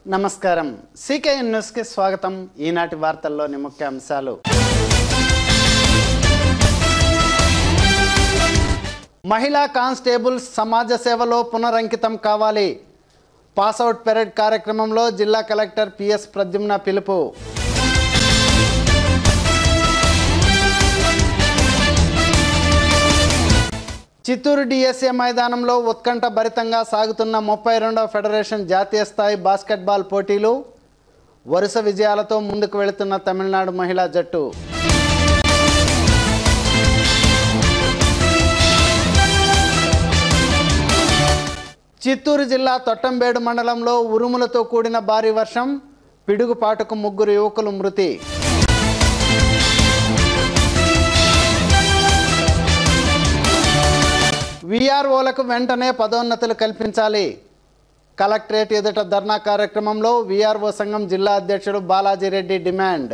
నమస్కారం సికేఎన్ న్యూస్కి స్వాగతం ఈనాటి వార్తల్లోని ముఖ్య అంశాలు మహిళా కానిస్టేబుల్స్ సమాజ సేవలో పునరంకితం కావాలి పాస్అవుట్ పెరేడ్ కార్యక్రమంలో జిల్లా కలెక్టర్ పిఎస్ ప్రద్యుమ్న పిలుపు చిత్తూరు డిఎస్ఏ మైదానంలో ఉత్కంఠ భరితంగా సాగుతున్న ముప్పై రెండవ ఫెడరేషన్ జాతీయ స్థాయి బాస్కెట్బాల్ పోటీలు వరుస విజయాలతో ముందుకు వెళుతున్న తమిళనాడు మహిళా జట్టు చిత్తూరు జిల్లా తొట్టంబేడు మండలంలో ఉరుములతో కూడిన భారీ వర్షం పిడుగుపాటుకు ముగ్గురు యువకులు మృతి వీఆర్ఓలకు వెంటనే పదోన్నతులు కల్పించాలి కలెక్టరేట్ ఎదుట ధర్నా కార్యక్రమంలో వీఆర్ఓ సంఘం జిల్లా అధ్యక్షుడు బాలాజీరెడ్డి డిమాండ్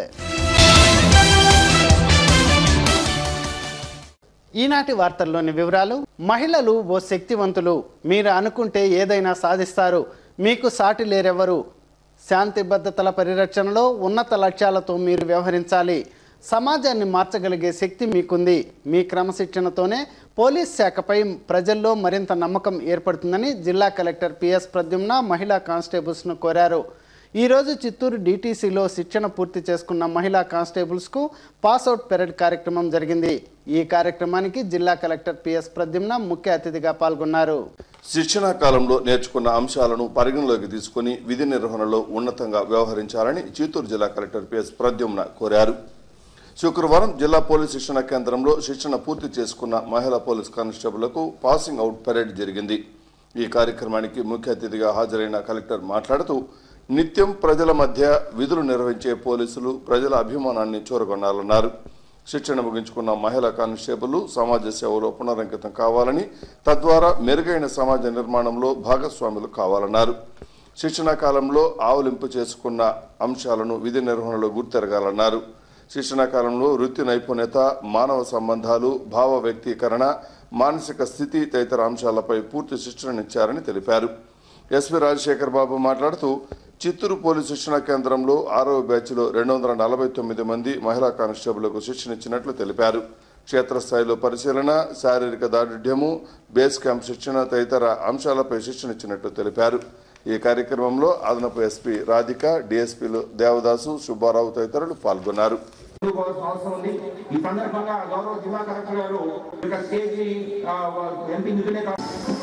ఈనాటి వార్తల్లోని వివరాలు మహిళలు ఓ శక్తివంతులు మీరు అనుకుంటే ఏదైనా సాధిస్తారు మీకు సాటి లేరెవరు శాంతి భద్రతల పరిరక్షణలో ఉన్నత లక్ష్యాలతో మీరు వ్యవహరించాలి సమాజాన్ని మార్చగలిగే శక్తి మీకుంది మీ క్రమశిక్షణతోనే పోలీస్ శాఖపై ప్రజల్లో మరింత నమ్మకం ఏర్పడుతుందని జిల్లా కలెక్టర్ పిఎస్ ప్రద్యుమ్న మహిళా కానిస్టేబుల్స్ను కోరారు ఈరోజు చిత్తూరు డీటీసీలో శిక్షణ పూర్తి చేసుకున్న మహిళా కానిస్టేబుల్స్కు పాస్అవుట్ పెరేడ్ కార్యక్రమం జరిగింది ఈ కార్యక్రమానికి జిల్లా కలెక్టర్ పిఎస్ ప్రద్యుమ్న ముఖ్య అతిథిగా పాల్గొన్నారు శిక్షణా కాలంలో నేర్చుకున్న అంశాలను పరిగణలోకి తీసుకుని విధి నిర్వహణలో ఉన్నతంగా వ్యవహరించాలని చిత్తూరు జిల్లా కలెక్టర్ పిఎస్ ప్రద్యుమ్న కోరారు శుక్రవారం జిల్లా పోలీస్ శిక్షణ కేంద్రంలో శిక్షణ పూర్తి చేసుకున్న మహిళా పోలీస్ కానిస్టేబుళ్లకు పాసింగ్ అవుట్ పరేడ్ జరిగింది ఈ కార్యక్రమానికి ముఖ్య అతిథిగా హాజరైన కలెక్టర్ మాట్లాడుతూ నిత్యం ప్రజల మధ్య విధులు నిర్వహించే పోలీసులు ప్రజల అభిమానాన్ని చూరగొనాలన్నారు శిక్షణ ముగించుకున్న మహిళా కానిస్టేబుల్ సమాజ సేవలో పునరంకితం కావాలని తద్వారా మెరుగైన సమాజ నిర్మాణంలో భాగస్వాములు కావాలన్నారు శిక్షణ కాలంలో ఆవులింపు చేసుకున్న అంశాలను విధి నిర్వహణలో గుర్తెరగాలన్నారు శిక్షణ కాలంలో వృత్తి నైపుణ్యత మానవ సంబంధాలు భావ వ్యక్తీకరణ మానసిక స్థితి తదితర అంశాలపై పూర్తి శిక్షణనిచ్చారని తెలిపారు ఎస్వి రాజశేఖర్ బాబు మాట్లాడుతూ చిత్తూరు పోలీస్ శిక్షణ కేంద్రంలో ఆరవ బ్యాచ్లో రెండు వందల నలభై తొమ్మిది మంది మహిళా కానిస్టేబుళ్లకు శిక్షణ ఇచ్చినట్లు తెలిపారు క్షేత్రస్థాయిలో పరిశీలన శారీరక దారుఢ్యము బేస్ క్యాంప్ శిక్షణ తదితర అంశాలపై శిక్షణ ఇచ్చినట్లు తెలిపారు ఈ కార్యక్రమంలో అదనపు ఎస్పీ రాధిక డిఎస్పీలు దేవదాసు సుబ్బారావు తదితరులు పాల్గొన్నారు అందుకోవాల్సిన అవసరం ఉంది ఈ సందర్భంగా గౌరవ జిల్లా కలెక్టర్ గారు ఇక స్టేజ్ ఎంపీ నిధులే కాదు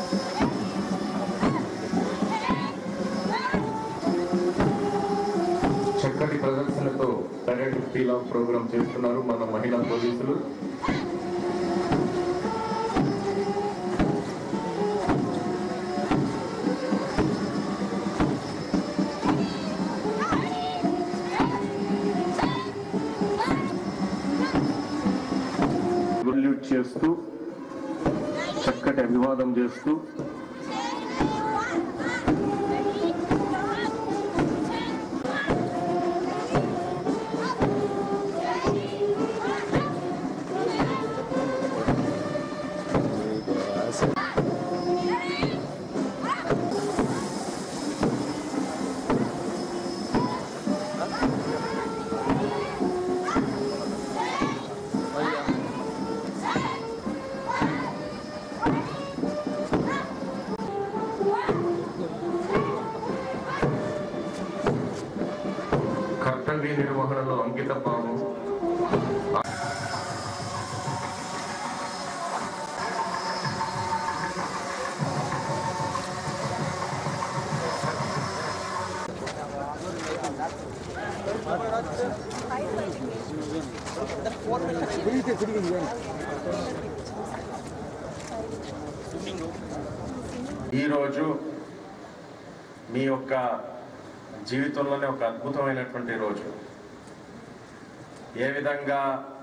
చక్కటి ప్రదర్శనతో పరేడ్ ఫీల్ ఆఫ్ ప్రోగ్రామ్ చేస్తున్నారు మన మహిళా పోలీసులు సెల్యూట్ చేస్తూ చక్కటి అభివాదం చేస్తూ కర్తవ్య నిర్వహణలో అంకిత భావం ఈరోజు మీ యొక్క జీవితంలోనే ఒక అద్భుతమైనటువంటి రోజు ఏ విధంగా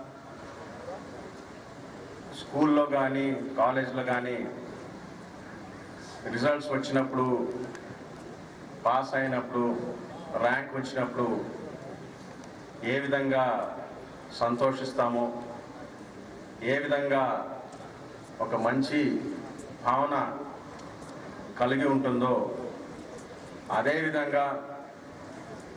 స్కూల్లో కానీ కాలేజ్లో కానీ రిజల్ట్స్ వచ్చినప్పుడు పాస్ అయినప్పుడు ర్యాంక్ వచ్చినప్పుడు ఏ విధంగా సంతోషిస్తామో ఏ విధంగా ఒక మంచి భావన కలిగి ఉంటుందో అదేవిధంగా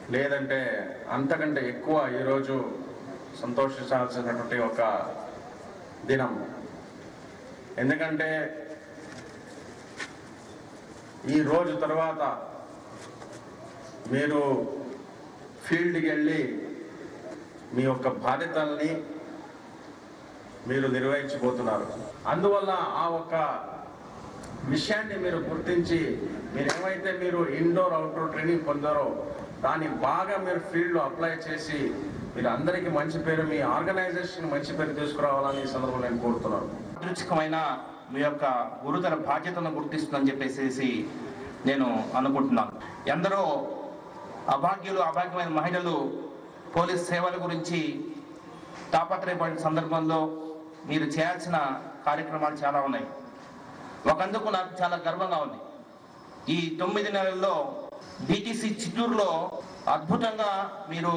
లేదంటే అంతకంటే ఎక్కువ ఈరోజు సంతోషించాల్సినటువంటి ఒక దినం ఎందుకంటే ఈ రోజు తర్వాత మీరు ఫీల్డ్కి వెళ్ళి మీ యొక్క బాధ్యతల్ని మీరు నిర్వహించబోతున్నారు అందువల్ల ఆ ఒక్క విషయాన్ని మీరు గుర్తించి మీరు ఏమైతే మీరు ఇండోర్ అవుట్డోర్ ట్రైనింగ్ పొందారో దాన్ని బాగా మీరు ఫీల్డ్లో అప్లై చేసి మీరు అందరికీ మంచి పేరు మీ ఆర్గనైజేషన్ మంచి పేరు తీసుకురావాలని ఈ సందర్భంలో నేను కోరుతున్నాను అదృచ్ఛికమైన మీ యొక్క గురుతర బాధ్యతను గుర్తిస్తుందని చెప్పేసి నేను అనుకుంటున్నాను ఎందరో అభాగ్యులు అభాగ్యమైన మహిళలు పోలీస్ సేవల గురించి తాపత్రయపడిన సందర్భంలో మీరు చేయాల్సిన కార్యక్రమాలు చాలా ఉన్నాయి ఒకందుకు నాకు చాలా గర్వంగా ఉంది ఈ తొమ్మిది నెలల్లో డిటిసి చిత్తూరులో అద్భుతంగా మీరు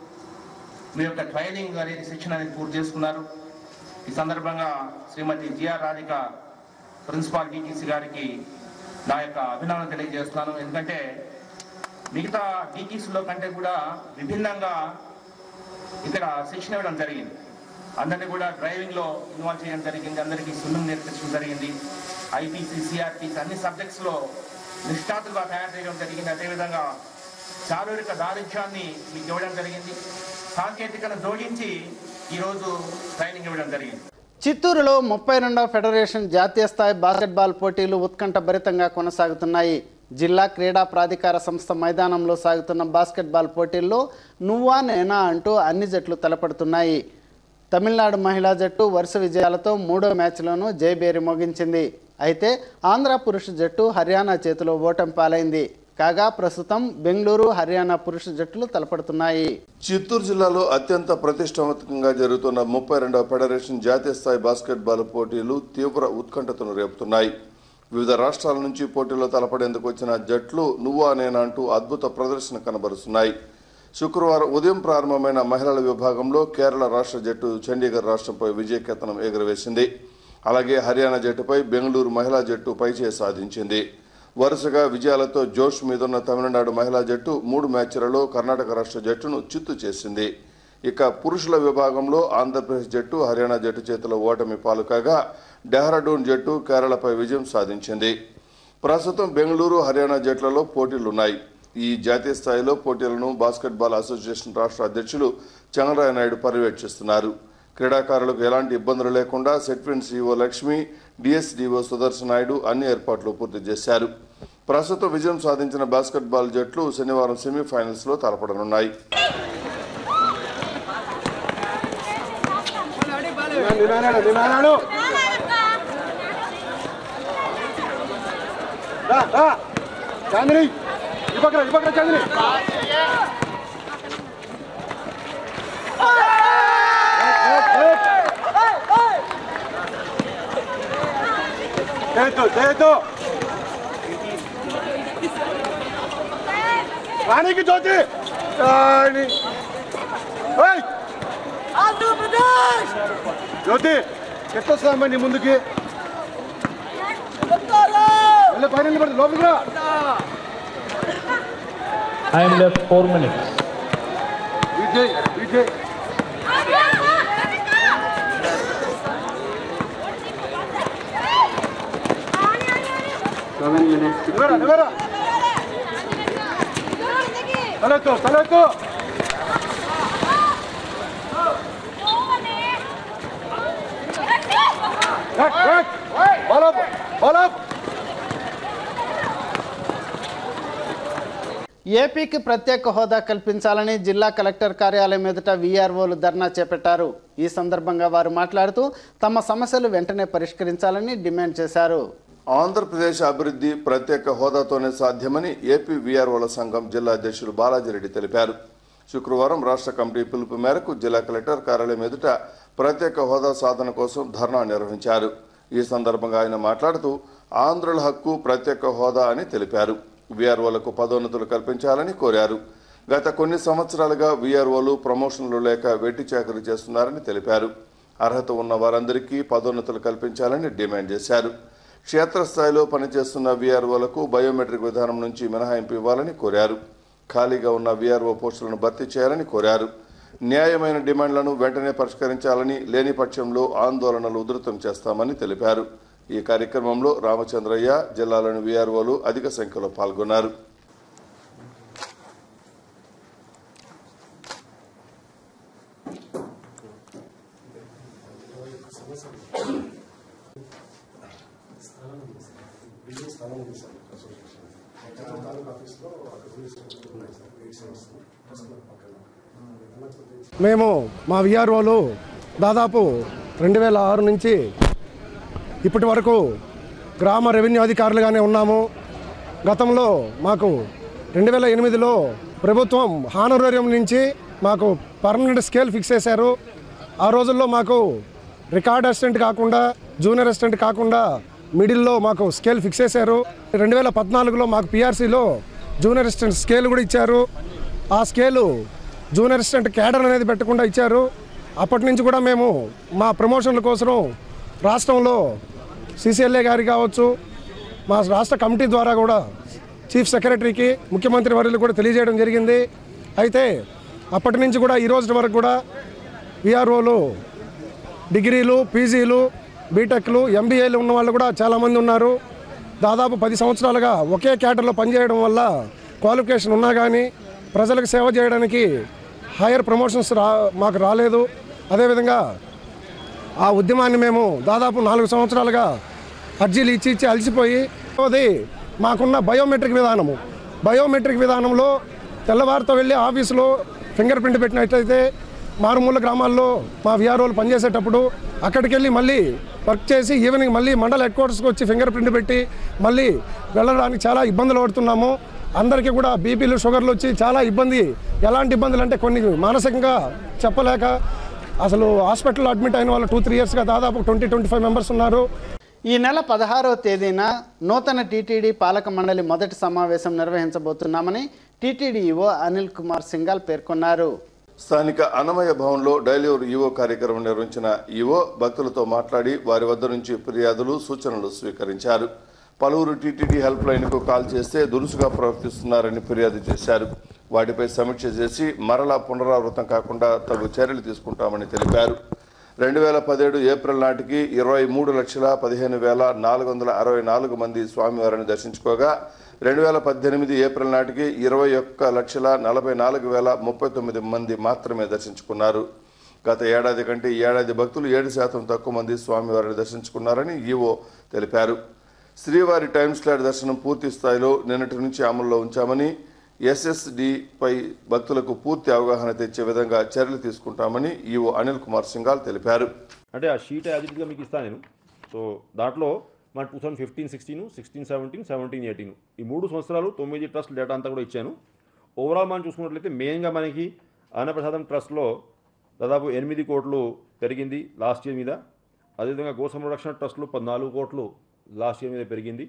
మీ యొక్క ట్రైనింగ్ అనేది శిక్షణ అనేది పూర్తి చేసుకున్నారు ఈ సందర్భంగా Shrimati GR Radhika principal DTC గారికి నా యొక్క అభినందన తెలియజేస్తున్నాను ఎందుకంటే మిగతా డిటిసిలో కంటే కూడా విభిన్నంగా ఇక్కడ శిక్షణ ఇవ్వడం జరిగింది అందరినీ కూడా డ్రైవింగ్లో ఇన్వాల్వ్ చేయడం జరిగింది అందరికీ స్విమ్మింగ్ నేర్పించడం జరిగింది ఐపీసీ సిఆర్టీసీ అన్ని సబ్జెక్ట్స్లో నిష్ణాతులుగా తయారు చేయడం జరిగింది అదేవిధంగా శారీరక దారిద్ర్యాన్ని మీకు ఇవ్వడం జరిగింది సాంకేతికను జోడించి ఈరోజు ట్రైనింగ్ ఇవ్వడం జరిగింది చిత్తూరులో ముప్పై రెండవ ఫెడరేషన్ జాతీయ స్థాయి బాస్కెట్బాల్ పోటీలు ఉత్కంఠభరితంగా కొనసాగుతున్నాయి జిల్లా క్రీడా ప్రాధికార సంస్థ మైదానంలో సాగుతున్న బాస్కెట్బాల్ పోటీల్లో నువ్వా నేనా అంటూ అన్ని జట్లు తలపడుతున్నాయి తమిళనాడు మహిళా జట్టు వరుస విజయాలతో మూడో మ్యాచ్లోనూ జయబేరి మోగించింది అయితే ఆంధ్ర పురుష జట్టు హర్యానా చేతిలో ఓటమి పాలైంది కాగా ప్రస్తుతం బెంగళూరు హర్యానా పురుష జట్లు తలపడుతున్నాయి చిత్తూరు జిల్లాలో అత్యంత ప్రతిష్టాత్మకంగా జరుగుతున్న ముప్పై రెండవ ఫెడరేషన్ జాతీయ స్థాయి బాస్కెట్బాల్ పోటీలు తీవ్ర ఉత్కంఠతను రేపుతున్నాయి వివిధ రాష్ట్రాల నుంచి పోటీల్లో తలపడేందుకు వచ్చిన జట్లు నువ్వా నేనా అంటూ అద్భుత ప్రదర్శన కనబరుస్తున్నాయి శుక్రవారం ఉదయం ప్రారంభమైన మహిళల విభాగంలో కేరళ రాష్ట్ర జట్టు చండీగఢ్ రాష్ట్రంపై విజయకేతనం ఎగురవేసింది అలాగే హర్యానా జట్టుపై బెంగళూరు మహిళా జట్టు పైచే సాధించింది వరుసగా విజయాలతో జోష్ మీదున్న తమిళనాడు మహిళా జట్టు మూడు మ్యాచ్లలో కర్ణాటక రాష్ట్ర జట్టును చిత్తు చేసింది ఇక పురుషుల విభాగంలో ఆంధ్రప్రదేశ్ జట్టు హర్యానా జట్టు చేతిలో ఓటమి పాలు కాగా డెహ్రాడూన్ జట్టు కేరళపై విజయం సాధించింది ప్రస్తుతం బెంగళూరు హర్యానా జట్లలో పోటీలున్నాయి ఈ జాతీయ స్థాయిలో పోటీలను బాస్కెట్బాల్ అసోసియేషన్ రాష్ట్ర అధ్యక్షులు చంద్రరాయ నాయుడు పర్యవేక్షిస్తున్నారు క్రీడాకారులకు ఎలాంటి ఇబ్బందులు లేకుండా సెట్విన్ సీఓ లక్ష్మి డిఎస్డిఓ సుదర్శన్ నాయుడు అన్ని ఏర్పాట్లు పూర్తి చేశారు ప్రస్తుతం విజయం సాధించిన బాస్కెట్బాల్ జట్లు శనివారం సెమీఫైనల్స్ లో తలపడనున్నాయి చాందిని ఈ పక్కన ఈ పక్కన చాందిని చేతు చేతు రాణికి జ్యోతి రాణి ఏయ్! జ్యోతి ఎట్టొస్తామా నీ ముందుకి వెళ్ళి పైన నిలబడి లోపలికి రా I am left four minutes. Vijay Vijay నువ్వేరా నువ్వేరా తలెత్తు తలెత్తు బాలప్ బాలప్ ఏపీకి ప్రత్యేక హోదా కల్పించాలని జిల్లా కలెక్టర్ కార్యాలయం ఎదుట వీఆర్ఓలు ధర్నా చేపట్టారు ఈ సందర్భంగా వారు మాట్లాడుతూ తమ సమస్యలు వెంటనే పరిష్కరించాలని డిమాండ్ చేశారు ఆంధ్రప్రదేశ్ అభివృద్ధి ప్రత్యేక హోదాతోనే సాధ్యమని ఏపీ వీఆర్ఓల సంఘం జిల్లా అధ్యక్షులు బాలాజీరెడ్డి తెలిపారు శుక్రవారం రాష్ట్ర కమిటీ పిలుపు మేరకు జిల్లా కలెక్టర్ కార్యాలయం ఎదుట ప్రత్యేక హోదా సాధన కోసం ధర్నా నిర్వహించారు ఈ సందర్భంగా ఆయన మాట్లాడుతూ ఆంధ్రుల హక్కు ప్రత్యేక హోదా అని తెలిపారు వీఆర్ఓలకు పదోన్నతులు కల్పించాలని కోరారు గత కొన్ని సంవత్సరాలుగా వీఆర్ఓలు ప్రమోషన్లు లేక వెట్టి చాకరీ చేస్తున్నారని తెలిపారు అర్హత ఉన్న వారందరికీ పదోన్నతులు కల్పించాలని డిమాండ్ చేశారు క్షేత్రస్థాయిలో పనిచేస్తున్న వీఆర్ఓలకు బయోమెట్రిక్ విధానం నుంచి మినహాయింపు ఇవ్వాలని కోరారు ఖాళీగా ఉన్న వీఆర్ఓ పోస్టులను భర్తీ చేయాలని కోరారు న్యాయమైన డిమాండ్లను వెంటనే పరిష్కరించాలని లేని పక్షంలో ఆందోళనలు ఉధృతం చేస్తామని తెలిపారు ఈ కార్యక్రమంలో రామచంద్రయ్య జిల్లాలోని వీఆర్ఓలు అధిక సంఖ్యలో పాల్గొన్నారు మేము మా విఆర్ఓలు దాదాపు రెండు వేల ఆరు నుంచి ఇప్పటి వరకు గ్రామ రెవెన్యూ అధికారులుగానే ఉన్నాము గతంలో మాకు రెండు వేల ఎనిమిదిలో ప్రభుత్వం హానరేరియం నుంచి మాకు పర్మనెంట్ స్కేల్ ఫిక్స్ చేశారు ఆ రోజుల్లో మాకు రికార్డ్ అసిస్టెంట్ కాకుండా జూనియర్ అసిస్టెంట్ కాకుండా మిడిల్లో మాకు స్కేల్ ఫిక్స్ చేశారు రెండు వేల పద్నాలుగులో మాకు పిఆర్సీలో జూనియర్ అసిస్టెంట్ స్కేల్ కూడా ఇచ్చారు ఆ స్కేలు జూనియర్ అసిస్టెంట్ క్యాడర్ అనేది పెట్టకుండా ఇచ్చారు అప్పటి నుంచి కూడా మేము మా ప్రమోషన్ల కోసం రాష్ట్రంలో సిసిఎల్ఏ గారి కావచ్చు మా రాష్ట్ర కమిటీ ద్వారా కూడా చీఫ్ సెక్రటరీకి ముఖ్యమంత్రి వర్యులు కూడా తెలియజేయడం జరిగింది అయితే అప్పటి నుంచి కూడా ఈ రోజు వరకు కూడా విఆర్ఓలు డిగ్రీలు పీజీలు బీటెక్లు ఎంబీఏలు ఉన్న వాళ్ళు కూడా చాలామంది ఉన్నారు దాదాపు పది సంవత్సరాలుగా ఒకే క్యాటర్లో పనిచేయడం వల్ల క్వాలిఫికేషన్ ఉన్నా కానీ ప్రజలకు సేవ చేయడానికి హైయర్ ప్రమోషన్స్ రా మాకు రాలేదు అదేవిధంగా ఆ ఉద్యమాన్ని మేము దాదాపు నాలుగు సంవత్సరాలుగా అర్జీలు ఇచ్చి ఇచ్చి అలసిపోయి అది మాకున్న బయోమెట్రిక్ విధానము బయోమెట్రిక్ విధానంలో తెల్లవారితో వెళ్ళి ఆఫీసులో ఫింగర్ ప్రింట్ పెట్టినట్టయితే మారుమూల గ్రామాల్లో మా విఆర్ఓలు పనిచేసేటప్పుడు అక్కడికి వెళ్ళి మళ్ళీ వర్క్ చేసి ఈవినింగ్ మళ్ళీ మండల హెడ్ క్వార్టర్స్కి వచ్చి ఫింగర్ ప్రింట్ పెట్టి మళ్ళీ వెళ్ళడానికి చాలా ఇబ్బందులు పడుతున్నాము అందరికీ కూడా బీపీలు షుగర్లు వచ్చి చాలా ఇబ్బంది ఎలాంటి ఇబ్బందులు అంటే కొన్ని మానసికంగా చెప్పలేక అసలు హాస్పిటల్లో అడ్మిట్ అయిన వాళ్ళు టూ త్రీ ఇయర్స్గా దాదాపు ట్వంటీ ట్వంటీ ఫైవ్ మెంబర్స్ ఉన్నారు ఈ నెల పదహారవ తేదీన నూతన టీటీడీ పాలక మండలి మొదటి సమావేశం నిర్వహించబోతున్నామని టీటీడీ ఈవో అనిల్ కుమార్ సింగాల్ పేర్కొన్నారు స్థానిక అన్నమయ్య భవన్లో డైలీవర్ ఈవో కార్యక్రమం నిర్వహించిన ఈవో భక్తులతో మాట్లాడి వారి వద్ద నుంచి ఫిర్యాదులు సూచనలు స్వీకరించారు పలువురు టీటీడీ హెల్ప్ లైన్కు కాల్ చేస్తే దురుసుగా ప్రవర్తిస్తున్నారని ఫిర్యాదు చేశారు వాటిపై సమీక్ష చేసి మరలా పునరావృతం కాకుండా తగు చర్యలు తీసుకుంటామని తెలిపారు రెండు వేల పదిహేడు ఏప్రిల్ నాటికి ఇరవై మూడు లక్షల పదిహేను వేల నాలుగు వందల అరవై నాలుగు మంది స్వామివారిని దర్శించుకోగా రెండు వేల పద్దెనిమిది ఏప్రిల్ నాటికి ఇరవై ఒక్క లక్షల నలభై నాలుగు వేల ముప్పై తొమ్మిది మంది మాత్రమే దర్శించుకున్నారు గత ఏడాది కంటే ఈ ఏడాది భక్తులు ఏడు శాతం తక్కువ మంది స్వామివారిని దర్శించుకున్నారని ఈవో తెలిపారు శ్రీవారి టైమ్ స్లాట్ దర్శనం పూర్తి స్థాయిలో నిన్నటి నుంచి అమల్లో ఉంచామని ఎస్ఎస్డిపై భక్తులకు పూర్తి అవగాహన తెచ్చే విధంగా చర్యలు తీసుకుంటామని ఈవో అనిల్ కుమార్ సింగాల్ తెలిపారు అంటే ఆ షీట్ యాజ్ ఇట్గా మీకు ఇస్తాను నేను సో దాంట్లో మన two thousand fifteen sixteen sixteen seventeen seventeen eighteen ఈ మూడు సంవత్సరాలు తొమ్మిది ట్రస్ట్ డేటా అంతా కూడా ఇచ్చాను ఓవరాల్ మనం చూసుకున్నట్లయితే మెయిన్గా మనకి అన్నప్రసాదం ట్రస్ట్లో దాదాపు ఎనిమిది కోట్లు పెరిగింది లాస్ట్ ఇయర్ మీద అదేవిధంగా గో సంరక్షణ ట్రస్ట్లో పద్నాలుగు కోట్లు లాస్ట్ ఇయర్ మీద పెరిగింది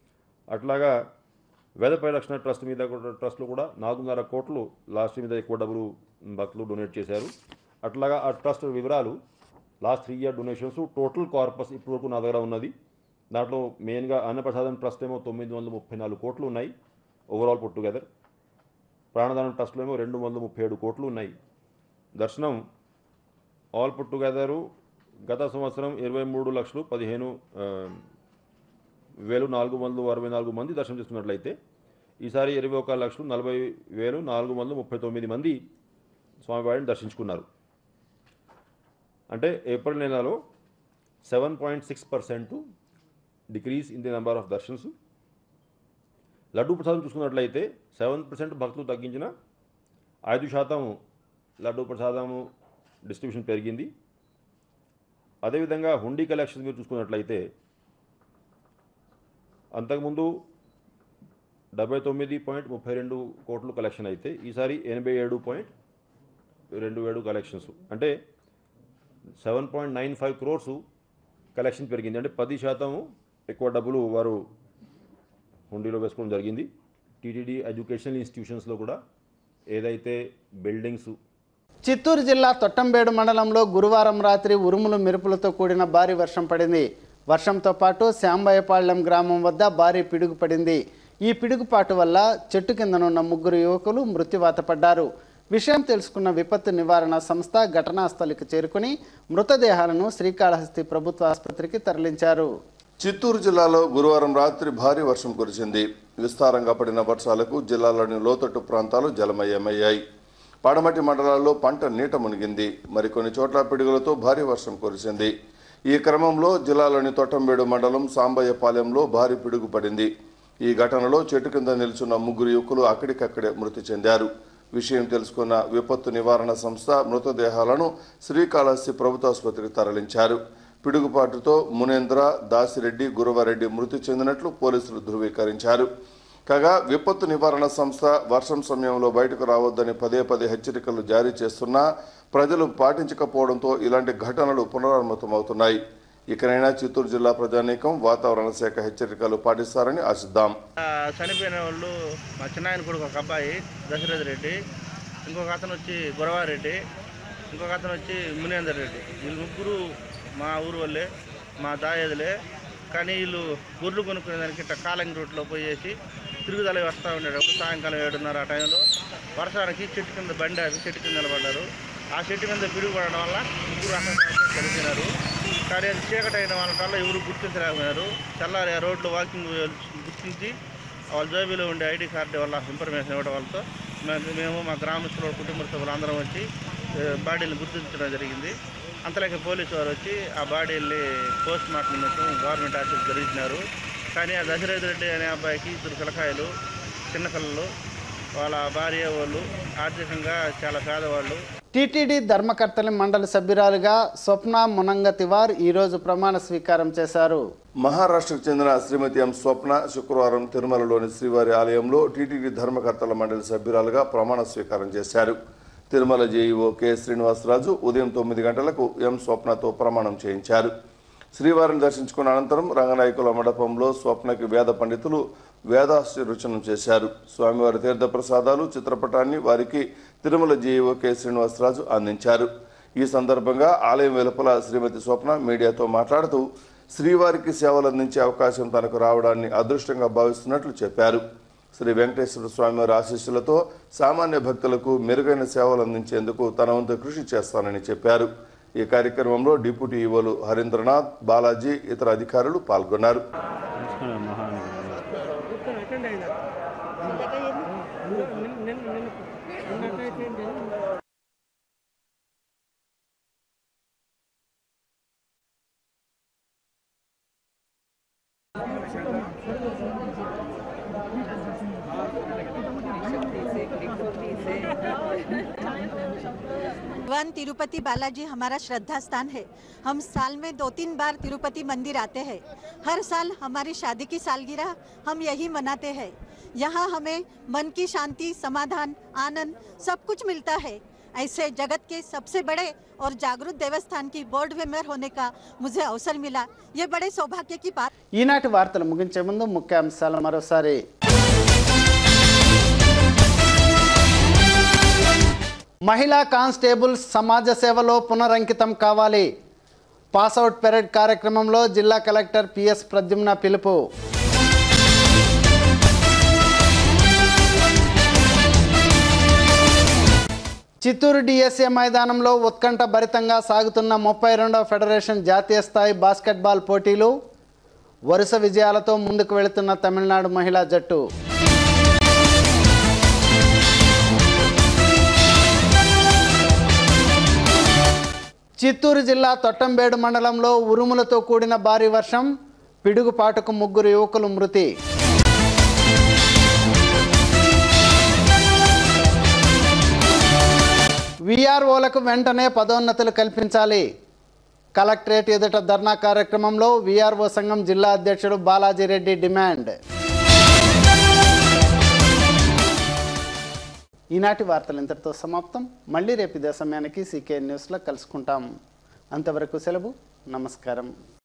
అట్లాగా వేద పరిరక్షణ ట్రస్ట్ మీద కూడా ట్రస్ట్లో కూడా నాలుగున్నర కోట్లు లాస్ట్ ఇయర్ మీద ఎక్కువ డబ్బులు భక్తులు డొనేట్ చేశారు అట్లాగా ఆ ట్రస్ట్ వివరాలు last three year donations total corpus ఇప్పటివరకు నా దగ్గర ఉన్నది దాంట్లో మెయిన్గా అన్నప్రసాదం ట్రస్ట్ ఏమో తొమ్మిది వందల ముప్పై నాలుగు కోట్లు ఉన్నాయి ఓవరాల్ పుట్ టుగెదర్ ప్రాణదానం ట్రస్ట్లో ఏమో రెండు వందల ముప్పై ఏడు కోట్లు ఉన్నాయి దర్శనం ఆల్ పుట్ టుగెదరు గత సంవత్సరం ఇరవై మూడు లక్షలు పదిహేను ఆ, వేలు నాలుగు వందలు అరవై నాలుగు మంది దర్శనం చేసుకున్నట్లయితే ఈసారి ఇరవై ఒక లక్షలు నలభై వేలు నాలుగు వందలు ముప్పై తొమ్మిది మంది స్వామివారిని దర్శించుకున్నారు అంటే ఏప్రిల్ నెలలో seven point six percent decrease in the number of darshans laddu prasadam చూసుకున్నట్లయితే సెవెన్ పర్సెంట్ భక్తులు తగ్గించిన ఐదు శాతం లడ్డూ ప్రసాదము డిస్ట్రిబ్యూషన్ పెరిగింది అదేవిధంగా హుండీ కలెక్షన్ మీరు చూసుకున్నట్లయితే అంతకుముందు డెబ్బై తొమ్మిది పాయింట్ ముప్పై రెండు కోట్లు కలెక్షన్ అయితే ఈసారి ఎనభై ఏడు పాయింట్ రెండు ఏడు కలెక్షన్స్ అంటే seven point nine five crores collection పెరిగింది అంటే పది శాతము ఎక్కువ డబ్బులు వారు హుండీలో వేసుకోవడం జరిగింది టీటీడీ ఎడ్యుకేషనల్ ఇన్స్టిట్యూషన్స్లో కూడా ఏదైతే బిల్డింగ్స్ చిత్తూరు జిల్లా తొట్టంబేడు మండలంలో గురువారం రాత్రి ఉరుములు మెరుపులతో కూడిన భారీ వర్షం పడింది వర్షంతో పాటు శాంబయ్యపాళ్యం గ్రామం వద్ద భారీ పిడుగు పడింది ఈ పిడుగుపాటు వల్ల చెట్టు కిందనున్న ముగ్గురు యువకులు మృత్యువాత పడ్డారు విషయం తెలుసుకున్న విపత్తు నివారణ సంస్థ ఘటనా స్థలికి చేరుకుని మృతదేహాలను శ్రీకాళహస్తి ప్రభుత్వ ఆసుపత్రికి తరలించారు చిత్తూరు జిల్లాలో గురువారం రాత్రి భారీ వర్షం కురిసింది విస్తారంగా పడిన వర్షాలకు జిల్లాలోని లోతట్టు ప్రాంతాలు జలమయమయ్యాయి పడమటి మండలాల్లో పంట నీట మునిగింది మరికొన్ని చోట్ల పిడుగులతో భారీ వర్షం కురిసింది ఈ క్రమంలో జిల్లాలోని తొట్టంబేడు మండలం సాంబయ్యపాలెంలో భారీ పిడుగు పడింది ఈ ఘటనలో చెట్టు కింద నిల్చున్న ముగ్గురు యువకులు అక్కడికక్కడే మృతి చెందారు విషయం తెలుసుకున్న విపత్తు నివారణ సంస్థ మృతదేహాలను శ్రీకాళహస్తి ప్రభుత్వ ఆసుపత్రికి తరలించారు పిడుగుపాటుతో మునేంద్ర దాసిరెడ్డి గురవారెడ్డి మృతి చెందినట్లు పోలీసులు ధృవీకరించారు కాగా విపత్తు నివారణ సంస్థ వర్షం సమయంలో బయటకు రావద్దని పదే పదే హెచ్చరికలు జారీ చేస్తున్నా ప్రజలు పాటించకపోవడంతో ఇలాంటి ఘటనలు పునరావృతమవుతున్నాయి ఇకనైనా చిత్తూరు జిల్లా ప్రజానీకం వాతావరణ శాఖ హెచ్చరికలు పాటిస్తారని ఆశిద్దాం ఆ, చనిపోయిన వాళ్ళు మా చిన్నాయన కొడుకు ఒక అబ్బాయి దశరథ రెడ్డి ఇంకొక అతను వచ్చి గురవారెడ్డి ఇంకొక అతను వచ్చి మునేందర్ రెడ్డి వీళ్ళు ముగ్గురు మా ఊరు వాళ్ళే మా దాయేదులే కానీ వీళ్ళు గొర్రెలు కొనుక్కునే దానికి ఇట్లా కాలంగి రూట్లో పోయేసి తిరుగుదల వస్తూ ఉండేటప్పుడు సాయంకాలం ఏడున్నర ఆ టైంలో వర్షానికి చెట్టు కింద బండి ఆపి చెట్టు కింద నిలబడ్డారు ఆ చెట్టు కింద పిడుగు పడడం వల్ల ముగ్గురు అక్కడ చనిపోయినారు కానీ అది చీకటి అయిన వాళ్ళ వల్ల ఎవరు గుర్తించలేకపోయినారు తెల్లారి ఆ రోడ్లో వాకింగ్ గుర్తించి వాళ్ళ జోబీలో ఉండే ఐడి కార్డు వల్ల ఇన్ఫర్మేషన్ ఇవ్వడం వల్లతో మేము మేము మా గ్రామస్తుల కుటుంబ సభ్యులు అందరం వచ్చి ఆ, బాడీని గుర్తించడం జరిగింది అంతలోకి పోలీసు వారు వచ్చి ఆ బాడీల్ని పోస్ట్ మార్టం నిమిత్తం గవర్నమెంట్ ఆఫీస్ జరిగినారు కానీ ఆ దశరథ రెడ్డి అనే అబ్బాయికి ఇద్దరు పిల్లకాయలు చిన్న పిల్లలు వాళ్ళ భార్య వాళ్ళు ఆర్థికంగా చాలా పేదవాళ్ళు టీటీడీ ధర్మకర్తలి మండలి సభ్యురాలుగా స్వప్న మునంగ తివార్ ఈరోజు ప్రమాణ స్వీకారం చేశారు మహారాష్ట్రకు చెందిన శ్రీమతి ఎం స్వప్న శుక్రవారం తిరుమలలోని శ్రీవారి ఆలయంలో టీటీడీ ధర్మకర్తల మండలి సభ్యురాలుగా ప్రమాణ స్వీకారం చేశారు తిరుమల జేఈఓ కె శ్రీనివాసరాజు ఉదయం తొమ్మిది గంటలకు ఎం స్వప్నతో ప్రమాణం చేయించారు శ్రీవారిని దర్శించుకున్న అనంతరం రంగనాయకుల మండపంలో స్వప్నకి వేద పండితులు వేదాశీర్వచనం చేశారు స్వామివారి తీర్థ ప్రసాదాలు చిత్రపటాన్ని వారికి తిరుమల జేఈఓ కె శ్రీనివాసరాజు అందించారు ఈ సందర్భంగా ఆలయం వెలుపల శ్రీమతి స్వప్న మీడియాతో మాట్లాడుతూ శ్రీవారికి సేవలు అందించే అవకాశం తనకు రావడాన్ని అదృష్టంగా భావిస్తున్నట్లు చెప్పారు శ్రీ వెంకటేశ్వర స్వామివారి ఆశీస్సులతో సామాన్య భక్తులకు మెరుగైన సేవలు అందించేందుకు తన వంతు కృషి చేస్తానని చెప్పారు ఈ కార్యక్రమంలో డిప్యూటీ ఈవోలు హరీంద్రనాథ్ బాలాజీ ఇతర అధికారులు పాల్గొన్నారు भगवान तिरुपति बालाजी हमारा श्रद्धा स्थान है हम साल में दो तीन बार तिरुपति मंदिर आते हैं हर साल हमारी शादी की सालगिरह हम यही मनाते हैं यहाँ हमें मन की शांति समाधान आनंद सब कुछ मिलता है ऐसे जगत के सबसे बड़े और जागरूक देवस्थान की बोर्ड मेंबर होने का मुझे अवसर मिला ये बड़े सौभाग्य की बात ఈనాటి వార్తలు ముగించే ముందు ముఖ్యాంశాలు మరోసారి మహిళా కానిస్టేబుల్స్ సమాజ సేవలో పునరంకితం కావాలి పాస్అవుట్ పెరేడ్ కార్యక్రమంలో జిల్లా కలెక్టర్ పిఎస్ ప్రద్యుమ్న పిలుపు చిత్తూరు డిఎస్ఏ మైదానంలో ఉత్కంఠ భరితంగా సాగుతున్న ముప్పై రెండవ ఫెడరేషన్ జాతీయ స్థాయి బాస్కెట్బాల్ పోటీలు వరుస విజయాలతో ముందుకు వెళుతున్న తమిళనాడు మహిళా జట్టు చిత్తూరు జిల్లా తొట్టంబేడు మండలంలో ఉరుములతో కూడిన భారీ వర్షం పిడుగుపాటుకు ముగ్గురు యువకులు మృతి విఆర్ఓలకు వెంటనే పదోన్నతులు కల్పించాలి కలెక్టరేట్ ఎదుట ధర్నా కార్యక్రమంలో విఆర్ఓ సంఘం జిల్లా అధ్యక్షుడు బాలాజీరెడ్డి డిమాండ్ ఈనాటి వార్తలు ఇంతటితో సమాప్తం మళ్ళీ రేపు ఇదే సమయానికి సీకే న్యూస్లో కలుసుకుంటాం అంతవరకు సెలవు నమస్కారం